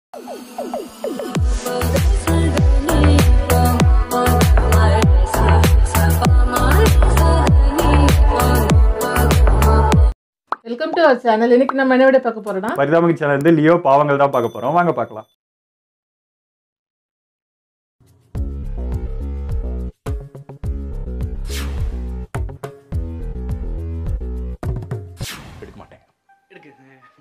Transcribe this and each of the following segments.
Welcome to our channel இன்னைக்கு நம்ம என்ன விட பார்க்க போறோம்னா பரிதாபங்க சேனல் இருந்து லியோ பாவங்கள் தான் பார்க்க போறோம் வாங்க பார்க்கலாம் எடுக்க மாட்டேன் எடுக்கு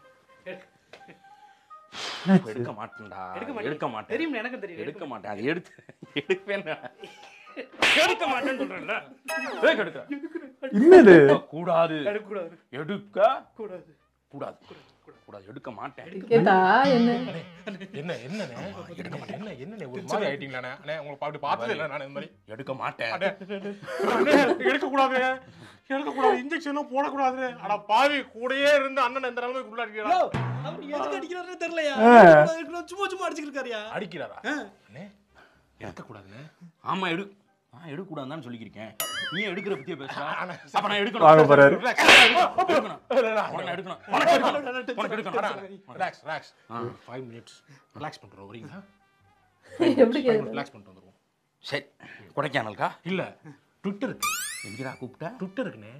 எடுக்க மாட்டேன்டா எடுக்க மாட்டேன். எடுக்க மாட்டேன் தெரியும் எனக்கு தெரியும் எடுக்க மாட்டேன் அது எடுத்து எடுப்பேன் எடுக்க மாட்டேன்னு சொல்றேன்ல ஏய், எடுக்க என்னது கூடாது எடுக்க கூடாது எடுக்க கூடாது கூடாது கூடாது எடுக்க மாட்டேன் கேட்டா என்ன என்ன என்னண்ணே எடுக்க மாட்டேன் என்ன என்னண்ணே ஒரு மாதிரி ஆயிட்டீங்களாண்ணே அண்ணே உங்களை அப்படி பார்த்ததே இல்லை நான் இந்த மாதிரி எடுக்க மாட்டேன் அண்ணே, அண்ணே, எடுக்க கூடாது எடுக்க கூடாது இன்ஜெக்ஷனும் போடக்கூடாது அட பாவி கூடயே இருந்து அண்ணன் இந்த நிலைமைக்கு உள்ளாடிக்கிறா அவர் எதுக்கு அடிக்கிறாருன்னு தெரியலையா ஆ. அதுக்கு சும்மா சும்மா அடிச்சிருக்காருயா அடிக்கிறாரா அண்ணே எடுக்க கூடாதுண்ணே ஆமா எடு நான் எடுக்க கூடாதுன்னு சொல்லிக்கிறேன் நீ எடுக்கிற பத்தியே பேசுறா அப்ப நான் எடுக்கணும் வாங்க போறாரு எடுக்கணும் உடனே எடுக்கணும் உனக்கு எடுக்கணும் உனக்கு எடுக்கணும் relax relax five minutes relax பண்ணுறோம் வரீங்களா எப்படி கேக்குது ரிலாக்ஸ் பண்ணிட்டு வந்துருவோம் சரி கொடைக்கானல்கா இல்ல ட்விட்டருக்கு எங்கடா கூப்பிட்ட ட்விட்டருக்குண்ணே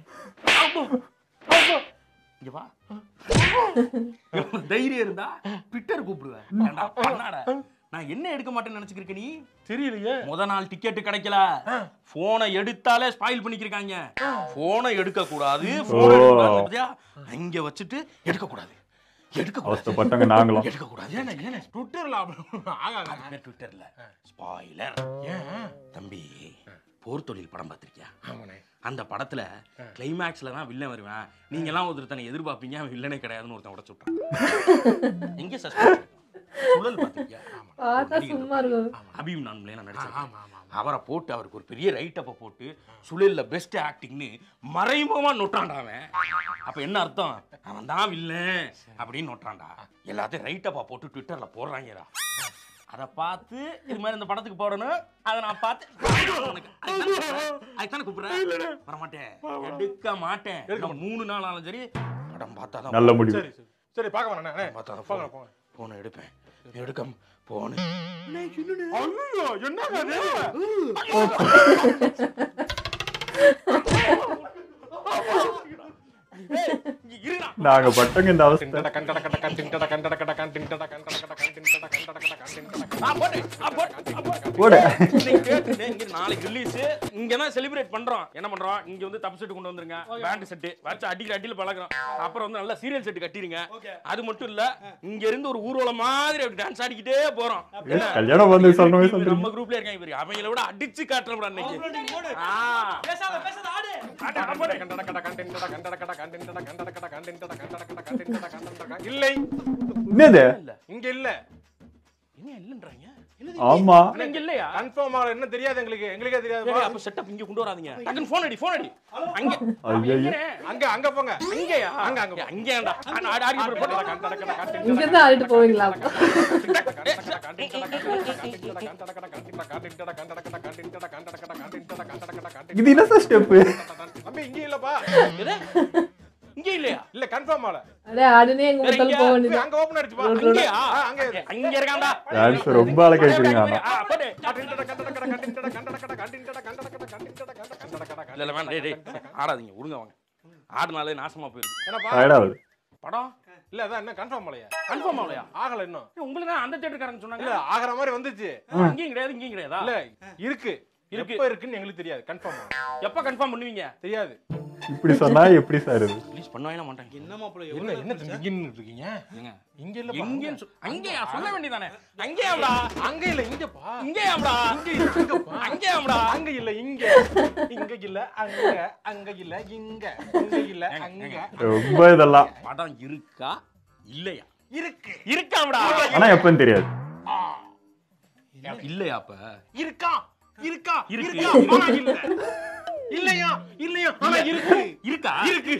இங்க வா எவ்வளவு தைரியம் இருந்தா ட்விட்டர் கூப்பிடுவேன் ஏன்டா, பண்ணாடா நான் என்ன எடுக்க மாட்டேன்னு நினைச்சுக்கிருக்க நீ தெரியலையே முத நாள் டிக்கெட் கிடைக்கல போனை எடுத்தாலே ஸ்பாயில் பண்ணிக்கிறாங்க போனை எடுக்க கூடாது போனை ஓ. எடுக்க கூடாது பாத்தியா? அங்க வச்சுட்டு எடுக்க கூடாது எடுக்க கூடாது அவஸ்தப்பட்டவங்க நாங்களும் எடுக்க கூடாது ஏண்ணே ஏண்ணே ட்விட்டர்ல ஆகாங்க ட்விட்டர்ல ஸ்பாயிலர் ஏன் தம்பி போர் தொழில் படம் பார்த்திருக்கியா ஆமாண்ணே அந்த படத்துல கிளைமேக்ஸ்ல தான் வில்லன் வருவேன் நீங்க எல்லாம் ஒருத்தனை எதிர்பார்ப்பீங்க அவன் வில்லனே கிடையாதுன்னு ஒருத்தன் உடச்சு விட்டான் எங்க சஸ்பென்ஸ் சுழல் பார்த்திருக்கியா பார்த்தா சும்மா இருக்கும் அபியும் நான்களே நான் நடிச்சேன் ஆமா ஆமா அவரை போட்டு அவருக்கு ஒரு பெரிய ரைட் அப்ப போட்டு சுழல்ல பெஸ்ட் ஆக்டிங்னு மறைமுகமா நொட்டான்டா அவன் அப்ப என்ன அர்த்தம் அவன் தான் வில்லன் அப்படின்னு நொட்டான்டா எல்லாத்தையும் ரைட் அப்பா போட்டு ட்விட்டர்ல போடுறாங்கடா அதை பார்த்து இது மாதிரி இந்த படத்துக்கு போடணும் அதை நான் பார்த்து உனக்கு அதுதானே கூப்பிடுறேன் வர மாட்டேன் எடுக்க மாட்டேன் இன்னும் மூணு நாள் ஆனாலும் சரி படம் பார்த்தா தான் நல்ல முடிவு சரி சரி சரி பார்க்க வேணாண்ணே அண்ணே பார்த்தா தான் போங்க போங்க போன எடுப்பேன் எடுக்க போன ஐயோ என்னங்க அது நாங்க பட்டவங்க இந்த அவஸ்தை டிண்டட கண்டட கட கன் டிண்டட கண்டட கட கன் டிண்டட கண்டட கட கன் டிண்டட கண்டட கட கன் டிண்டட கண்டட ஆ, போடு. ஆ, போடு. ஆ, போடு. போடு இன்னைக்கு கேட்டுட்டு, இங்க நாளைக்கு ரிலீஸ் இங்க தான் செலிப்ரேட் பண்றோம் என்ன பண்றோம் இங்க வந்து தப்பு செட் கொண்டு வந்துருங்க பேண்ட் செட் வச்சு அடிக்கல அடியில பழகுறோம் அப்புறம் வந்து நல்லா சீரியல் செட் கட்டிருங்க அது மட்டும் இல்ல இங்க இருந்து ஒரு ஊர்வலம் மாதிரி அப்படி டான்ஸ் ஆடிக்கிட்டே போறோம் என்ன? கல்யாணம் வந்து சொல்லணுமே இப்ப சொல்றீங்க நம்ம குரூப்ல இருக்காங்க பாரு அவங்கள விட அடிச்சு காட்டுறோம் அன்னைக்கு ஆ. பேசாத பேசாத ஆடு ஆட்டு, ஆ, போடு. கண்டட கட கன் டிண்டட கண்டட கட கன் டிண்டட கண்டட கட கன் டிண்டட கண்டட கட கன் டிண்டட கண்டட கட இல்லை என்னது இல்ல இங்க இல்ல என்ன இல்லன்றாங்க ஆமா ஆனா இங்க இல்லையா கன்ஃபார்ம் ஆகல என்ன தெரியாது எங்களுக்கு எங்களுக்கே தெரியாது ஏய், அப்ப செட்டப் இங்க கொண்டு வராதீங்க டக்குன்னு போன் அடி போன் அடி அங்க ஐயோ அங்க அங்க போங்க அங்கயா அங்க, அங்க. ஏய், அங்கேயாண்டா ஆ, ஆடி ஆடி போடு, போடு. கண்டட கட கன் டிண்டட இங்க இருந்து ஆடிட்டு போவீங்களா அப்போ? இது என்ன ஸ்டெப் தம்பி இங்க இல்லப்பா எது? இங்க இல்லையா இல்ல கன்ஃபார்ம் ஆகல அடே ஆடுனே எங்க வேற பார்த்தாலும் எங்க? போக வேண்டியது அங்க ஓபன் அடிச்சுப்பா அங்கேயா ஆ, அங்க இரு. அங்க இருக்காண்டா டான்ஸ் ரொம்ப அழகாயிட்டீங்க ஆனா ஆ, போடு. கண்டட கண்டட கட கன் டிண்டட கண்டட கட கன் டிண்டட கண்டட கட கன் டிண்டட கண்டட கண்டட கட இல்ல இல்ல வேண்டாம் டேய் டேய் ஆடாதீங்க ஒழுங்கா வாங்க ஆடுனாலே நாசமா போயிருக்கு என்னப்பா டயர்டாகுது படம் இல்ல அதான் என்ன கன்ஃபார்ம் ஆகலையா கன்ஃபார்ம் ஆகலையா ஆகல இன்னும் உங்களுக்கு தான் அந்த தேட்டருக்காரங்க சொன்னாங்க இல்ல ஆகிற மாதிரி வந்துச்சு அங்கேயும் கிடையாது இங்கேயும் கிடையாதா இல்ல இருக்கு இருக்கு. எப்ப இருக்குன்னு எங்களுக்கு தெரியாது கன்ஃபார்ம் எப்ப கன்ஃபார்ம் பண்ணுவீங்க தெரியாது இப்படி சொன்னா எப்படி சார் இது ரிலீஸ் பண்ணவே மாட்டாங்க என்னமா போல என்ன என்ன இங்கன்னு இருக்கீங்க ஏங்க இங்க இல்ல எங்கேன்னு சொ- அங்கேயா சொல்ல வேண்டியதானே அங்கேயாம்டா அங்க இல்ல இங்கப்பா இங்கேயாம்டா அங்கேயாம்டா அங்க இல்ல இங்க இங்க இல்ல அங்க அங்க இல்ல இங்க இங்க இல்ல அங்க ரொம்ப இதெல்லாம் படம் இருக்கா இல்லையா இருக்கு இருக்காம்டா ஆனா எப்பன்னு தெரியாது இல்லையா அப்ப இருக்கா இருக்கா இருக்கு. இருக்கா ஆனா இல்ல இல்லையா இல்லையா ஆனா இருக்கு இருக்கா இருக்கு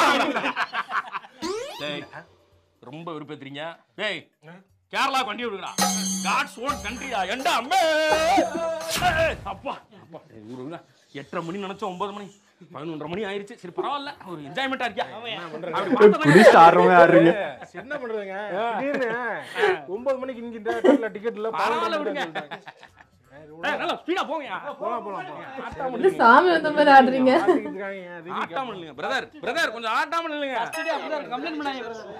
டேய் ரொம்ப விருப்பத்துறீங்க டேய் கேரளா வண்டி விடுங்கடா காட்ஸ் ஓன் கண்ட்ரியா எண்டா அம்மே ஏய், அப்பா அப்பா டேய், ஊரு விடுங்க. எட்டரை மணி நினைச்சோம் ஒன்பது மணி பதினொன்றரை மணி ஆயிருச்சு சரி பரவாயில்ல ஒரு என்ஜாய்மெண்டா இருக்கியா குடிச்சு ஆடுறவங்க ஆடுறீங்க என்ன பண்றதுங்க திடீர்னு ஒன்பது மணிக்கு இங்க இந்த இடத்துல டிக்கெட் இல்ல பரவாயில்ல விடுங்க. ஏய், நல்லா ஸ்பீடா போங்க போலாம் போலாம் போலாம் ஆட்டாம இது சாமி வந்த மாதிரி ஆடுறீங்க ஆட்டிக்கிட்டு இருக்காங்க, திடீர்னு ஆட்டாம இல்லைங்க பிரதர் பிரதர் கொஞ்சம் ஆட்டாம இல்லைங்க கம்ப்ளைண்ட் பண்ணாங்க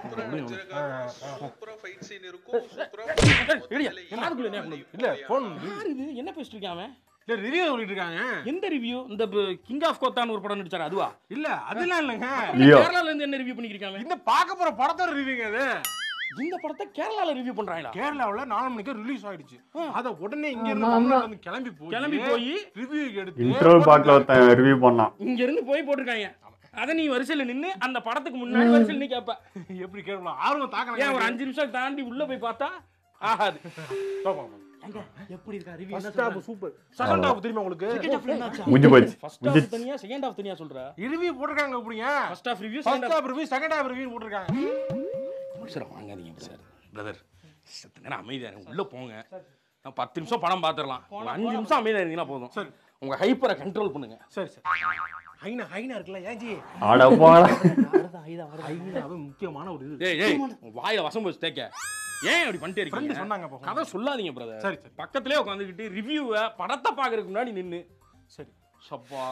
இல்ல போன் யார் இது என்ன பேசிட்டு இருக்கான் அவன் இல்ல ரிவ்யூ சொல்லிட்டு இருக்காங்க எந்த ரிவ்யூ இந்த கிங் ஆஃப் கோத்தான் ஒரு படம் நடிச்சாரு அதுவா இல்ல அதெல்லாம் இல்லங்க லியோ கேரளால இருந்து என்ன ரிவ்யூ பண்ணிருக்காங்க இந்த பார்க்க போற படத்தோட ரிவ்யூங்க அது இந்த படத்தை கேரளால ரிவ்யூ பண்றாங்களா கேரளாவுல நாலு மணிக்கு ரிலீஸ் ஆயிடுச்சு அத உடனே இங்க இருந்து ஆமா, ஆமா. தமிழ்நாட்டுல இருந்து கிளம்பி போய் கிளம்பி போய் ரிவ்யூ எடுத்து இன்டர்வல் பார்க்கல ஒருத்தன் ரிவ்யூ பண்ணான் இங்க இருந்து போய் போட்டிருக்காங்க அத நீ வரிசையில நின்னு அந்த படத்துக்கு முன்னாடி வரிசையில நீ கேப்ப எப்படி கேட்கலாம் ஆர்வம் ஏன் தாக்கலாம் ஒரு அஞ்சு நிமிஷம் தாண்டி உள்ள போய் பார்த்தா ஆகாது எப்படி இருக்கா review first half super second half தெரியுமா உங்களுக்கு முடிஞ்சு போச்சு ஃபர்ஸ்ட் முடிஞ்சு ஹாஃப் தனியா செகண்ட் ஹாஃப் தனியா சொல்ற ரிவ்யூ போட்டிருக்காங்க எப்படிங்க first half review first second half review second half review போட்டிருக்காங்க சார் வாங்காதீங்க சார் பிரதர் சத்து நேரம் அமைதியா இருங்க உள்ள போங்க நான் பத்து நிமிஷம் படம் பார்த்துடலாம் ஒரு அஞ்சு நிமிஷம் அமைதியா இருந்தீங்கன்னா போதும் சரி. உங்க ஹைப்பரை கண்ட்ரோல் பண்ணுங்க சரி சரி ஹைனா ஹைனா இருக்குல்ல ஏன் ஜி ஆட போடா ஹைனாவே முக்கியமான ஒரு இது ஏய் ஏய் உங்க வாயில வசம் போச்சு தேக்க ஏன் இப்படி பண்ணிட்டே ஃப்ரெண்ட் இருக்கீங்க சொன்னாங்க அப்போ கதை சொல்லாதீங்க பிரதர் சரி சரி பக்கத்திலே உட்காந்துக்கிட்டு ரிவ்யூவை படத்தை பார்க்கறதுக்கு முன்னாடி நின்னு சரி சப்பா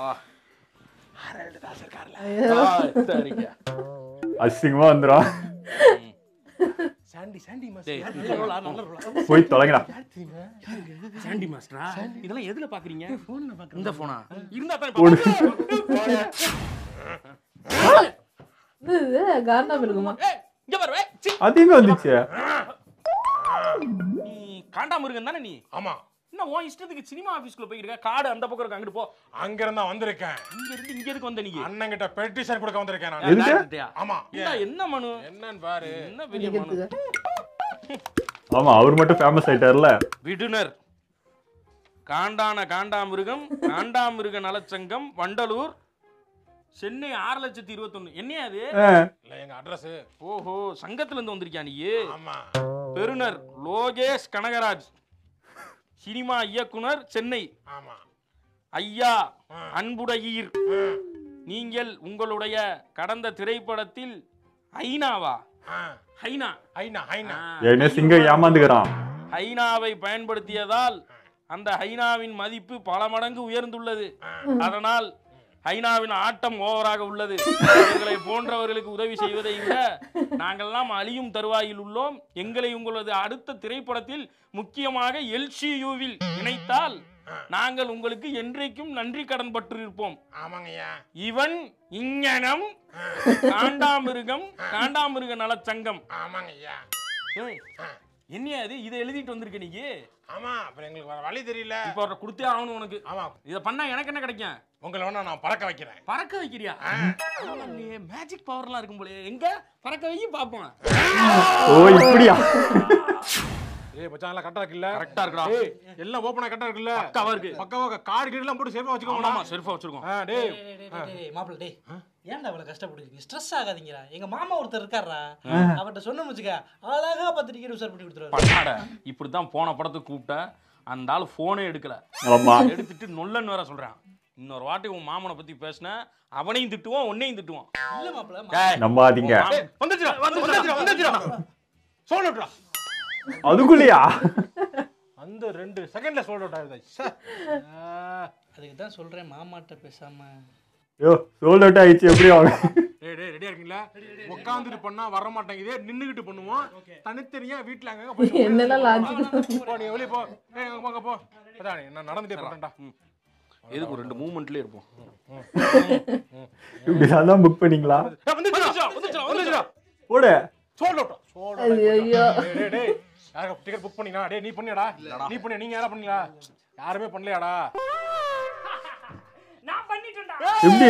ஐயோ. ஆ, சரிங்க அசிங்கமா வந்துடும் சாண்டி சாண்டி மாஸ் டேய், நல்ல ரோலா நல்ல ரோலா போய் தொலைங்கடா சாண்டி மாஸ்டரா இதெல்லாம் எதுல பாக்குறீங்க போன்ல பாக்குறேன் இந்த போனா இருந்தா தான் போடு. இது இது காண்டாம இருக்குமா ஏய், இங்க பாரு ஏய், சீ. அதிகமா வந்துச்சு நீ காண்டாமிருகம் தானே நீ ஆமா என்ன உன் இஷ்டத்துக்கு சினிமா ஆபீஸ்க்குள்ள போயிருக்க காடு அந்த பக்கம் இருக்கு அங்கிட்டு போ அங்க இருந்தா வந்திருக்கேன் இங்க இருந்து இங்க எதுக்கு வந்த நீ அண்ணன் கிட்ட பெட்டிஷன் கொடுக்க வந்திருக்கேன் நான் எதுக்கு? டேரக்டர்ட்டயா? ஆமா இந்தா, என்ன மனு என்னன்னு பாரு என்ன பெரிய மனு நிக்கிறதுக்கு ஆமா அவர் மட்டும் ஃபேமஸ் ஆயிட்டார்ல விடுனர் காண்டான காண்டாமிருகம் காண்டாமிருக நலச்சங்கம் வண்டலூர் சென்னை ஆறு லட்சத்தி இருபத்தொன்னு என்னையா அது ஆ, இல்ல எங்க அட்ரஸ் ஓஹோ சங்கத்துல இருந்து வந்திருக்கியா நீ ஆமா பெருனர் லோகேஷ் கனகராஜ் சினிமா இயக்குனர் சென்னை ஆமா ஐயா ஆ. அன்புடையீர் நீங்கள் உங்களுடைய கடந்த திரைப்படத்தில் ஐநாவா ஆ, ஹைனா ஹைனா ஹைனா ஏற்கனவே சிங்கம் ஏமாந்துக்கிறான் ஹைனாவை பயன்படுத்தியதால் அந்த ஹைனாவின் மதிப்பு பல மடங்கு உயர்ந்துள்ளது அதனால் ஹைனாவின் ஆட்டம் ஓவராக உள்ளது எங்களை போன்றவர்களுக்கு உதவி செய்வதை விட நாங்கள்லாம் அழியும் தருவாயில் உள்ளோம் எங்களை உங்களது அடுத்த திரைப்படத்தில் முக்கியமாக எல்சியூவில் இணைத்தால் நாங்கள் உங்களுக்கு என்றைக்கும் நன்றி கடன் பட்டிருப்போம் ஆமாங்கய்யா இவன் இங்ஙனம் காண்டாமிருகம் காண்டாமிருக நலச்சங்கம் ஆமாங்கய்யா ஏய், என்னையா இது இதை எழுதிட்டு வந்திருக்க நீ ஆமா அப்புறம் எங்களுக்கு வேற வழி தெரியல இப்ப அவரை கொடுத்தே ஆகணும் உனக்கு ஆமா இத பண்ணா எனக்கு என்ன கிடைக்கும் உங்களை வேணா நான் பறக்க வைக்கிறேன் பறக்க வைக்கிறியா பரவாயில்லையே மேஜிக் பவர்லாம் இருக்கும் போல எங்க பறக்க வையும் பாப்போம் ஓ இப்படியா ஏய் மச்சான் எல்லாம் கரெக்டா இருக்குல்ல கரெக்டா இருக்குடா ஏய் எல்லாம் ஓபனா கரெக்டா இருக்குல்ல பக்காவா இருக்கு பக்காவா கார்டு கீடு எல்லாம் போட்டு சேஃபா வச்சுக்கோங்க ஆமா செல்ஃபா வச்சிருக்கோம் ஆ டேய் மாப்பிள்ள டேய் ஏன்டா இவ்வளவு கஷ்டப்படுறீங்க ஸ்ட்ரெஸ் ஆகாதீங்கடா எங்க மாமா ஒருத்தர் இருக்காரா அவர்ட்ட சொன்ன வச்சுக்க அழகா பத்து டிக்கெட் உசார் பண்ணி கொடுத்துருவாரு பண்ணாட இப்படித்தான் போன படத்துக்கு கூப்பிட்ட அந்த ஆள் போனே எடுக்கல ஆமா எடுத்துட்டு நொல்லன்னு வேற சொல்றான் இன்னொரு வாட்டி உன் மாமனை பத்தி பேசின அவனையும் திட்டுவான் உன்னையும் திட்டுவான் இல்ல மாப்பிள்ள டேய், நம்பாதீங்க உன் மாமன் வந்துச்சுடா வந்துச்சுடா வந்துச்சுடா சோல்ட் அவுட்ரா அதுக்குள்ளயா அந்த ரெண்டு செகண்ட்ல சோல்ட் அவுட் ஆகுது ச்சே. ஆ. அதுக்கு தான் சொல்றேன் மாமாட்ட பேசாம யோ சோல்ட் அவுட் ஆயிடுச்சு எப்படி அவங்க டேய் டேய் ரெடியா இருக்கீங்களா உட்காந்துட்டு பண்ணா வர மாட்டேங்குது நின்னுகிட்டு பண்ணுவோம் தனித்தனியா வீட்ல அங்க போய் என்னெல்லாம் லாஜிக் போ நீ வெளிய போ ஏய் அங்க போங்க போ அதான் நான் நடந்துட்டே போறேன்டா எதுக்கு ஒரு ரெண்டு மூமெண்ட்லயே இருப்போம் இப்படிதான் தான் புக் பண்ணீங்களா ஏய், வந்துச்சுடா வந்துச்சுடா வந்துச்சுடா போடு சோல்ட் அவுட் சோல்ட் அவுட் ஐயோ டேய் டேய் டேய் யாரா டிக்கெட் புக் பண்ணினா டேய் நீ பண்ணியாடா நீ பண்ணி நீங்க யாரா பண்ணீங்களா யாருமே பண்ணலையாடா நான் பண்ணிட்டேன்டா எப்படி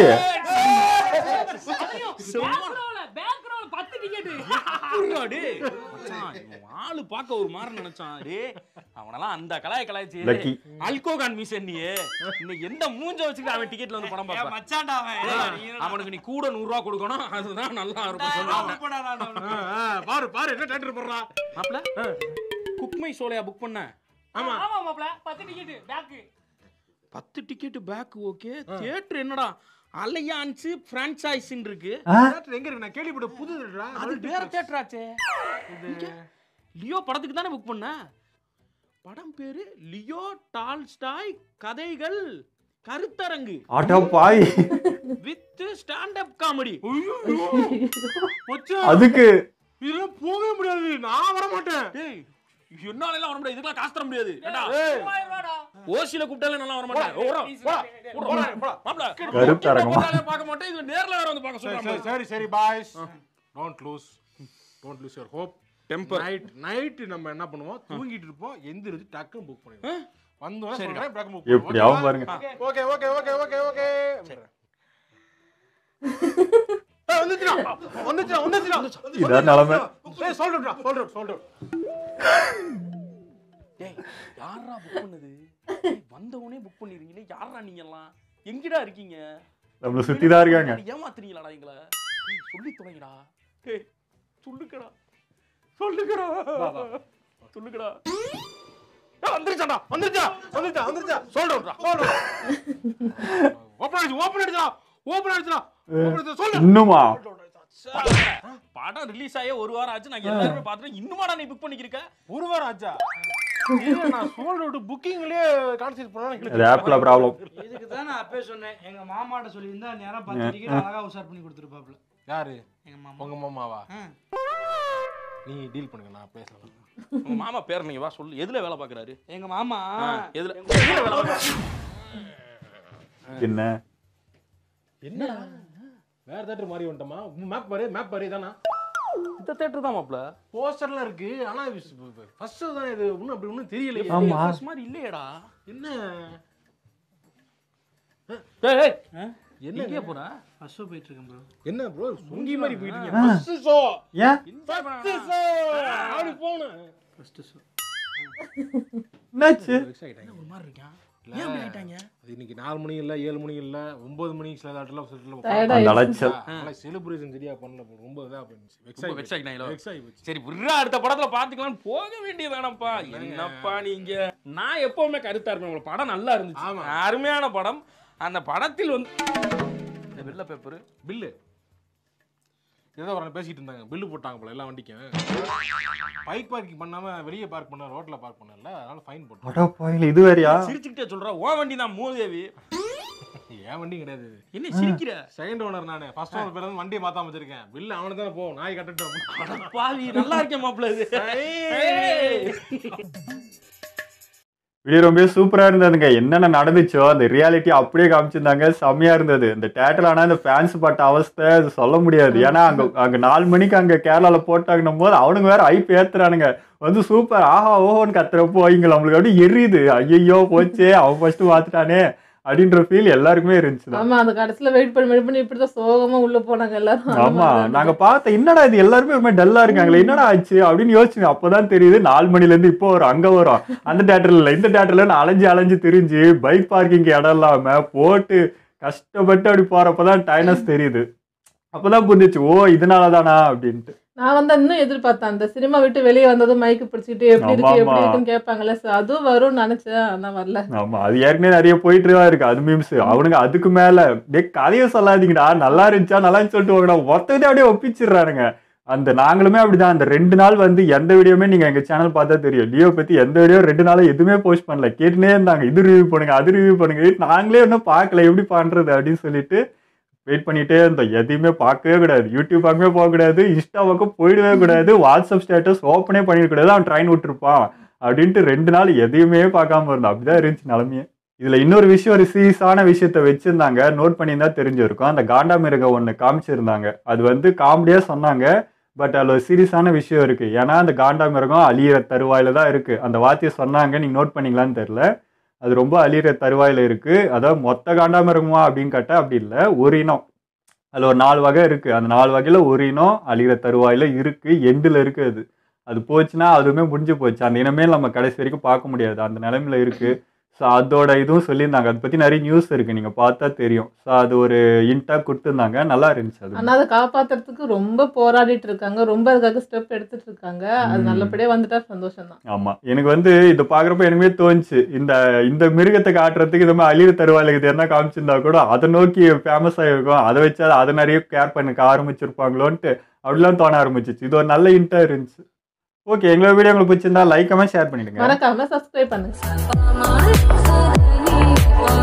ஆளு பார்க்க ஒரு மாதிரி நினைச்சான் டேய் அவனெல்லாம் அந்த கலாய கலாய்ச்சி Lucky. அல்கோகான் மிஷன் நீ இன்னைக்கு எந்த மூஞ்ச வச்சுக்கிட்டு அவன் டிக்கெட்ல வந்து படம் பார்ப்பான் மச்சான்டா டேய், அவனுக்கு நீ கூட நூறு ரூபா கொடுக்கணும் அதுதான் நல்லா இருக்கும் சொல்லுவாங்க ஆ, ஆ, பாரு பாரு என்ன டேட்டர் போடுறா மாப்ள குக்மை சோலையா புக் பண்ண ஆமா ஆமா மாப்பிள்ள பத்து டிக்கெட் பேக்கு பத்து டிக்கெட் பேக் ஓகே தியேட்டர் என்னடா அலையான்ஸ் பிரான்சைஸ்ன்னு இருக்கு theatre எங்க இருக்கு நான் கேள்விப்பட்ட புது theatre ஆ? அது வேற தியேட்டர் ஆச்சே லியோ படத்துக்கு தானே புக் பண்ண படம் பேரு லியோ டால்ஸ்டாய் கதைகள் கருத்தரங்கு auto boy with stand up comedy மச்சான், அதுக்கு இதெல்லாம் போகவே முடியாது நான் வர மாட்டேன் டேய் என்னால எல்லாம் வர முடியாது இதுக்கெல்லாம் காசு தர முடியாது ஏண்டா ஏய், ஓசில கூப்பிட்டாலே நல்லா வர மாட்டேன் ஓடுறா, போடா, போடா, போடா. மாப்ள கருத்தரங்கமா? போட்டாலே பார்க்க மாட்டேன் இதுல நேர்ல வேற வந்து பார்க்க சரி, சொல்றாங்க சரி, சரி சரி boys don't lose don't lose your hope temper night night நம்ம என்ன பண்ணுவோம் தூங்கிட்டு இருப்போம் எந்திரிச்சு டக்குன்னு புக் பண்ணிடுவோம் வந்தோம் சரிடா. சொல்றேன் டக்குன்னு புக் எப்படியாவும் பாருங்க okay okay okay okay okay வந்துச்சுடா வந்துச்சுடா வந்துச்சுடா இதான் நிலைமை. ஏய் சொல்றா சொல்றா சொல்றா டேய் யாரா புக் பண்ணது டேய், வந்தவனே புக் பண்ணிருக்கீங்களே யாரா நீங்க எல்லாம் எங்கடா இருக்கீங்க நம்மள சுத்தி தான் இருக்காங்க ஏமாத்துறீங்களாடா எங்களை டேய், சொல்லி தொலைங்கடா டேய் சொல்லுக்கடா சொல்லுக்கடா சொல்லுக்கடா ஏய், வந்துருச்சாடா வந்துருச்சா வந்துருச்சா வந்துருச்சா சொல்றா சொல்றா ஓபன் ஆயிடுச்சு ஓபன் ஆயிடுச்சா ஓபன் ஆயிடுச்சா ஓபன் ஆயிடுச்சா சொல்லு இன்னுமா படம் ரிலீஸ் ஆகி ஒரு வாரம் ஆச்சு நாங்க எல்லாருமே பார்த்துட்டோம் இன்னுமாடா நீ புக் பண்ணிக்கிருக்க ஒரு வாரம் ஆச்சா இல்ல, நான் சோல்ட் அவுட் புக்கிங்லயே கான்செப்ட் பண்ணா அது ஆப்ல ப்ராப்ளம் இதுக்கு தான் நான் அப்பவே சொன்னேன் எங்க மாமாட்ட சொல்லியிருந்தா நேரம் பத்து டிக்கெட் அழகா உஷார் பண்ணி கொடுத்துருப்பாப்ல யாரு எங்க மாமா உங்க மாமாவா ஆ. நீ டீல் பண்ணுங்க நான் பேசலாம் உங்க மாமா பேர் நீங்க வா சொல்லு எதுல வேலை பாக்குறாரு எங்க மாமா எதுல எதுல வேலை பாக்குறாரு என்ன என்ன வேற தேட்டர் மாதிரி வந்துட்டோமா மேப் பாரு மேப் பாரு இதானா இந்த தேட்டர் தான் மாப்ள போஸ்டர்லாம் இருக்கு ஆனா ஃபர்ஸ்ட் தானே இது ஒன்றும் அப்படி ஒன்றும் தெரியல ஆமா. FS மாதிரி இல்லையேடா என்ன டேய் டேய் என்ன எங்கே போற ஃபர்ஸ்ட் ஷோ போயிட்டு இருக்கேன் ப்ரோ என்ன ப்ரோ சுங்கி மாதிரி போயிட்டீங்க ஃபர்ஸ்ட் ஷோ ஏன் ஃபர்ஸ்ட் ஷோ அப்படி போணும் ஃபர்ஸ்ட் ஷோ என்னாச்சு வெக்ஸ் ஆயிட்டாங்க ஒரு மாதிரி இருக்கான் ஏன் அப்படி ஆயிட்டாங்க அது இன்னைக்கு நாலு மணி இல்ல ஏழு மணி இல்ல ஒன்பது மணி சில தாட்டில் Tired அந்த அலைச்சல் செலிப்ரேஷன் சரியா பண்ணல bro. ரொம்ப இதா போயிடுச்சு வெக்ஸ் ரொம்ப ஆகி வெக்ஸ் ஆகிட்டாங்களோ வெக்ஸ் ஆகி போச்சு சரி விட்றா அடுத்த படத்துல பாத்துக்கலாம் போக வேண்டிய வேணாம்ப்பா என்னப்பா நீங்க நான் எப்பவுமே கருத்தா இருப்பேன் உங்களுக்கு படம் நல்லா இருந்துச்சு ஆமா. அருமையான படம் அந்த படத்தில் வந்து இந்த வெள்ளை பேப்பர் பில்லு ஏதோ ஒரு பேசிட்டு இருந்தாங்க பில்லு போட்டாங்க போல எல்லா வண்டிக்கும் பைக் பார்க்கிங் பண்ணாம வெளியே பார்க் பண்ண ரோட்ல பார்க் பண்ணல அதனால ஃபைன் போட்டோம் அடா பாயில இது வேறயா சிரிச்சுக்கிட்டே சொல்றா ஓ வண்டி தான் மூதேவி என் வண்டி கிடையாது இது என்ன சிரிக்கிற செகண்ட் ஓனர் நானு ஃபர்ஸ்ட் ஓனர் பேர் வந்து வண்டியை மாத்தாம வச்சிருக்கேன் பில்லு அவனுக்கு தானே போகும் நாய் கட்டட்டும் அட பாவி நல்லா இருக்கேன் மாப்பிள்ள இது ஏய். வீடியோ ரொம்ப சூப்பரா இருந்ததுங்க என்னென்ன நடந்துச்சோ அந்த ரியாலிட்டி அப்படியே காமிச்சிருந்தாங்க செம்மையா இருந்தது இந்த தேட்டர் ஆனா இந்த ஃபேன்ஸ் பட்ட அவஸ்தை அது சொல்ல முடியாது ஏன்னா அங்க அங்க நாலு மணிக்கு அங்க கேரளால போட்டாங்கன்னும் போது அவனுங்க வேற ஐப் ஏத்துறானுங்க வந்து சூப்பர் ஆஹா ஓஹோன்னு கத்துறப்போ இங்க நம்மளுக்கு அப்படியே எரியுது ஐயோ போச்சே அவன் ஃபர்ஸ்ட் பார்த்துட்டானே அப்படின்ற ஃபீல் எல்லாருக்குமே இருந்துச்சு ஆமா அந்த கடைசியில வெயிட் பண்ணி வெயிட் பண்ணி இப்படிதான் சோகமா உள்ள போனாங்க எல்லாரும் அந்த ஆமா மாதிரி தான் நாங்க பார்த்த என்னடா இது எல்லாருமே ஒரு மாதிரி டல்லா இருக்காங்களே என்னடா ஆச்சு அப்படின்னு யோசிச்சுங்க அப்பதான் தெரியுது நாலு மணில இருந்து இப்போ வரும் அங்க வரும் அந்த தேட்டர்ல இல்ல இந்த தேட்டர்ல நான் அலைஞ்சு அலைஞ்சு திரிஞ்சு பைக் பார்க்கிங் இடம் இல்லாம போட்டு கஷ்டப்பட்டு அப்படி போறப்பதான் டைனஸ் தெரியுது அப்பதான் புரிஞ்சிச்சு ஓ இதனால தானா அப்படின்ட்டு நான் வந்து இன்னும் எதிர்பார்த்தேன் அந்த சினிமா விட்டு வெளியே வந்ததும் மைக்கு பிடிச்சிட்டு எப்படி இருக்கு ஆமா, எப்படி ஆமா. இருக்குன்னு கேட்பாங்கல்ல so அதுவும் வரும்னு நினைச்சேன் ஆனா வரல ஆமா அது ஏற்கனவே நிறைய போயிட்டு தான் இருக்கு அது மீம்ஸ் அவனுங்க அதுக்கு மேல டே கதையை சொல்லாதீங்கடா நல்லா இருந்துச்சா நல்லா இருந்துச்சு சொல்லிட்டு வாங்கடா மொத்தத்தை அப்படியே ஒப்பிச்சிடுறானுங்க அந்த நாங்களுமே அப்படிதான் அந்த ரெண்டு நாள் வந்து எந்த வீடியோமே நீங்க எங்க சேனல் பார்த்தா தெரியும் லியோ பத்தி எந்த வீடியோ ரெண்டு நாளும் எதுவுமே போஸ்ட் பண்ணல கேட்டுனே இருந்தாங்க இது ரிவ்யூ பண்ணுங்க அது ரிவ்யூ பண்ணுங்க நாங்களே இன்னும் பார்க்கல எப்படி பண்றது அப்படின்னு சொல்லிட்டு வெயிட் பண்ணிட்டே இருந்தோம் எதையுமே பார்க்கவே கூடாது யூடியூப் பக்கமே போகக்கூடாது இன்ஸ்டா பக்கம் போயிடவே கூடாது வாட்ஸ்அப் ஸ்டேட்டஸ் ஓப்பனே பண்ணிடக்கூடாது அவன் ட்ரெயின் விட்டுருப்பான் அப்படின்ட்டு ரெண்டு நாள் எதையுமே பார்க்காம இருந்தான் அப்படிதான் இருந்துச்சு நிலமையே இதுல இன்னொரு விஷயம் ஒரு சீரியஸான விஷயத்த வச்சிருந்தாங்க நோட் பண்ணியிருந்தா தெரிஞ்சிருக்கும் அந்த காண்டாமிருகம் ஒன்று காமிச்சிருந்தாங்க அது வந்து காமெடியா சொன்னாங்க பட் அதில் ஒரு சீரியஸான விஷயம் இருக்கு ஏன்னா அந்த காண்டாமிருகம் அழியிற தருவாயில தான் இருக்கு அந்த வார்த்தையை சொன்னாங்க நீங்க நோட் பண்ணீங்களான்னு தெரியல அது ரொம்ப அழியிற தருவாயில இருக்கு அதாவது மொத்த காண்டாமிருகமா அப்படின்னு கேட்டா அப்படி இல்லை ஒரு இனம் அதில் ஒரு நாலு வகை இருக்கு அந்த நாலு வகையில ஒரு இனம் அழியிற தருவாயில இருக்கு எண்டில் இருக்கு அது அது போச்சுன்னா அதுவுமே முடிஞ்சு போச்சு அந்த இனமே நம்ம கடைசி வரைக்கும் பார்க்க முடியாது அந்த நிலைமையில இருக்கு ஸோ அதோட இதுவும் சொல்லியிருந்தாங்க அதை பற்றி நிறைய நியூஸ் இருக்குது நீங்கள் பார்த்தா தெரியும் ஸோ அது ஒரு இன்ட்டாக கொடுத்துருந்தாங்க நல்லா இருந்துச்சு அது ஆனா அதை காப்பாத்துறதுக்கு ரொம்ப போராடிட்டு இருக்காங்க ரொம்ப அதுக்காக ஸ்டெப் எடுத்துட்டு இருக்காங்க அது ம். நல்லபடியா வந்துட்டா சந்தோஷம் தான் ஆமா எனக்கு வந்து இது பாக்குறப்ப எனக்குமே தோணுச்சு இந்த இந்த மிருகத்தை காட்டுறதுக்கு இந்த மாதிரி அழிவு தருவாளுக்கு இது என்ன காமிச்சிருந்தா கூட அதை நோக்கி ஃபேமஸ் ஆகிருக்கும் அதை வச்சு அதை நிறைய கேர் பண்ணிக்க ஆரம்பிச்சிருப்பாங்களோன்ட்டு அப்படிலாம் தோண ஆரம்பிச்சிச்சு இது ஒரு நல்ல இன்ட்டா இருந்துச்சு ஓகே எங்களோட வீடியோ உங்களுக்கு பிடிச்சிருந்தா லைக் கமெண்ட் ஷேர் பண்ணிடுங்க மறக்காம சப்ஸ்கிரைப் பண்ணுங்க Mama,